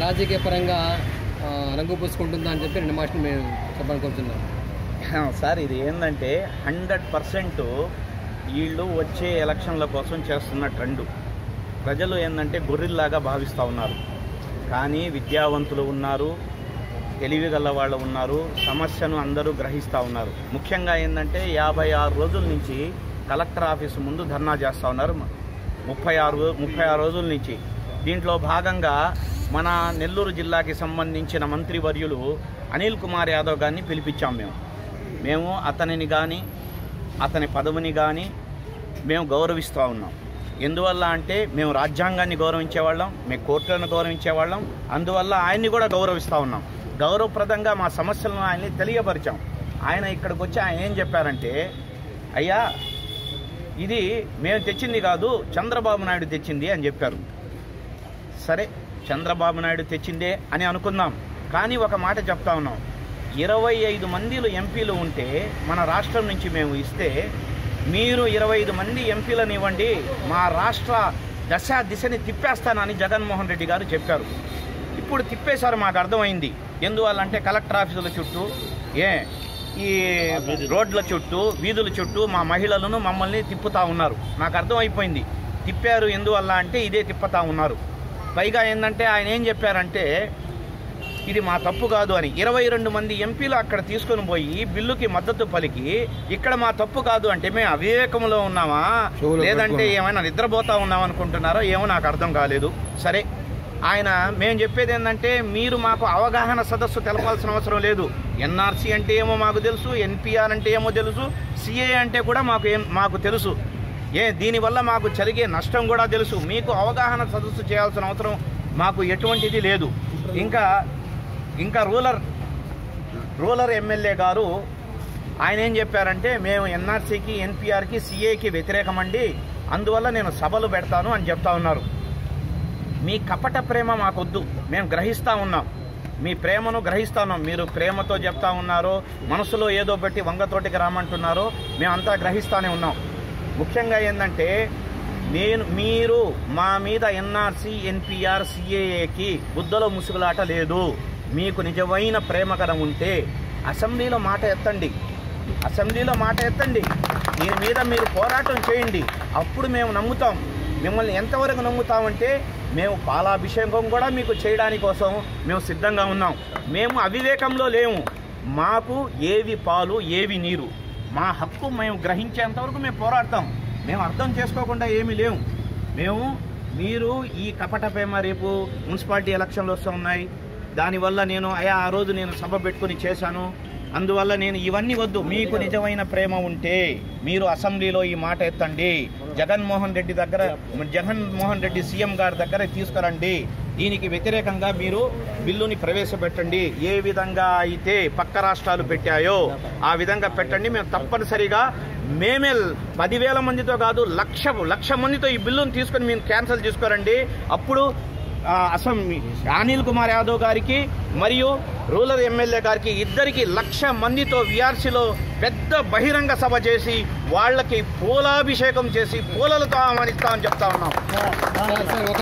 రాజకీయ పరంగా ఆ, రంగు పూసుకుంటుందా అని చెప్పి రెండు మాటలు మేము చెప్పాలనుకుంటున్నాం సార్ ఇది ఏంటంటే హండ్రెడ్ పర్సెంట్ వీళ్ళు వచ్చే ఎలక్షన్ల కోసం చేస్తున్న ట్రెండ్ ప్రజలు ఏంటంటే గొర్రెల్లాగా భావిస్తూ ఉన్నారు కానీ విద్యావంతులు ఉన్నారు తెలివి గల వాళ్ళు ఉన్నారు సమస్యను అందరూ గ్రహిస్తూ ఉన్నారు ముఖ్యంగా ఏంటంటే యాభై ఆరు రోజుల నుంచి కలెక్టర్ ఆఫీసు ముందు ధర్నా చేస్తూ ఉన్నారు ముప్పై ఆరు ముప్పై ఆరు రోజుల నుంచి దీంట్లో భాగంగా మన నెల్లూరు జిల్లాకి సంబంధించిన మంత్రివర్యులు అనిల్ కుమార్ యాదవ్ గారిని పిలిపించాం మేము మేము అతనిని కానీ అతని పదవిని కానీ మేము గౌరవిస్తూ ఉన్నాం ఎందువల్ల అంటే మేము రాజ్యాంగాన్ని గౌరవించేవాళ్ళం మేము కోర్టులను గౌరవించేవాళ్ళం అందువల్ల ఆయన్ని కూడా గౌరవిస్తూ ఉన్నాం గౌరవప్రదంగా మా సమస్యలను ఆయన్ని తెలియపరిచాం ఆయన ఇక్కడికి వచ్చి ఆయన ఏం చెప్పారంటే అయ్యా ఇది మేము తెచ్చింది కాదు చంద్రబాబు నాయుడు తెచ్చింది అని చెప్పారు సరే చంద్రబాబు నాయుడు తెచ్చిందే అని అనుకుందాం కానీ ఒక మాట చెప్తా ఉన్నాం ఇరవై ఐదు మందిలు ఎంపీలు ఉంటే మన రాష్ట్రం నుంచి మేము ఇస్తే మీరు ఇరవై ఐదు మంది ఎంపీలను ఇవ్వండి మా రాష్ట్ర దశ దిశని తిప్పేస్తానని జగన్మోహన్ రెడ్డి గారు చెప్పారు ఇప్పుడు తిప్పేశారు మాకు అర్థమైంది ఎందువల్లంటే కలెక్టర్ ఆఫీసుల చుట్టూ ఏ ఈ రోడ్ల చుట్టూ వీధుల చుట్టూ మా మహిళలను మమ్మల్ని తిప్పుతా ఉన్నారు నాకు అర్థమైపోయింది తిప్పారు ఎందువల్ల అంటే ఇదే తిప్పుతా ఉన్నారు పైగా ఏంటంటే ఆయన ఏం చెప్పారంటే ఇది మా తప్పు కాదు అని ఇరవై రెండు మంది ఎంపీలు అక్కడ తీసుకొని పోయి బిల్లుకి మద్దతు పలికి ఇక్కడ మా తప్పు కాదు అంటే మేము అవివేకంలో ఉన్నామా చెవులో లేదంటే పెట్టుకున్నాం. ఏమైనా నిద్రపోతా ఉన్నాం అనుకుంటున్నారో ఏమో నాకు అర్థం కాలేదు సరే ఆయన మేము చెప్పేది ఏంటంటే మీరు మాకు అవగాహన సదస్సు తెలపాల్సిన అవసరం లేదు ఎన్ఆర్సీ అంటే ఏమో మాకు తెలుసు ఎన్పిఆర్ అంటే ఏమో తెలుసు సిఏ అంటే కూడా మాకు ఏం మాకు తెలుసు ఏ దీనివల్ల మాకు జరిగే నష్టం కూడా తెలుసు మీకు అవగాహన సదస్సు చేయాల్సిన అవసరం మాకు ఎటువంటిది లేదు ఇంకా ఇంకా రూరల్ రూరల్ ఎమ్మెల్యే గారు ఆయన ఏం చెప్పారంటే మేము ఎన్ఆర్సీకి ఎన్పిఆర్కి సిఏకి వ్యతిరేకమండి అందువల్ల నేను సభలు పెడతాను అని చెప్తా ఉన్నారు మీ కపట ప్రేమ మాకొద్దు మేము గ్రహిస్తా ఉన్నాం మీ ప్రేమను గ్రహిస్తా ఉన్నాం మీరు ప్రేమతో చెప్తా ఉన్నారో మనసులో ఏదో పెట్టి వంగతోటికి రామంటున్నారో మేమంతా గ్రహిస్తానే ఉన్నాం ముఖ్యంగా ఏంటంటే నేను మీరు మా మీద ఎన్ఆర్సీ ఎన్పిఆర్ సిఏఏకి బుద్ధలో ముసుగులాట లేదు మీకు నిజమైన ప్రేమ కథ ఉంటే అసెంబ్లీలో మాట ఎత్తండి అసెంబ్లీలో మాట ఎత్తండి దీని మీద మీరు పోరాటం చేయండి అప్పుడు మేము నమ్ముతాం మిమ్మల్ని ఎంతవరకు నమ్ముతామంటే మేము పాలాభిషేకం కూడా మీకు చేయడానికి కోసం మేము సిద్ధంగా ఉన్నాం మేము అవివేకంలో లేము మాకు ఏవి పాలు ఏవి నీరు మా హక్కు మేము గ్రహించేంతవరకు మేము పోరాడతాం మేము అర్థం చేసుకోకుండా ఏమీ లేవు మేము మీరు ఈ కపట ప్రేమ రేపు మున్సిపాలిటీ ఎలక్షన్లు వస్తూ ఉన్నాయి దానివల్ల నేను అయా ఆ రోజు నేను సభ పెట్టుకుని చేశాను అందువల్ల నేను ఇవన్నీ వద్దు మీకు నిజమైన ప్రేమ ఉంటే మీరు అసెంబ్లీలో ఈ మాట ఎత్తండి జగన్మోహన్ రెడ్డి దగ్గర జగన్మోహన్ రెడ్డి సీఎం గారి దగ్గర తీసుకురండి దీనికి వ్యతిరేకంగా మీరు బిల్లుని ప్రవేశపెట్టండి ఏ విధంగా అయితే పక్క రాష్ట్రాలు పెట్టాయో ఆ విధంగా పెట్టండి మేము తప్పనిసరిగా మేమే పదివేల మందితో కాదు లక్ష లక్ష మందితో ఈ బిల్లును తీసుకొని మేము క్యాన్సిల్ చేసుకోరండి అప్పుడు ఆ, అసం అనిల్ కుమార్ యాదవ్ గారికి మరియు రూరల్ ఎమ్మెల్యే గారికి ఇద్దరికి లక్ష మందితో విఆర్సీలో పెద్ద బహిరంగ సభ చేసి వాళ్ళకి పూలాభిషేకం చేసి పూలలతో ఆహ్వానిస్తామని చెప్తా ఉన్నాం సార్ సార్ ఒక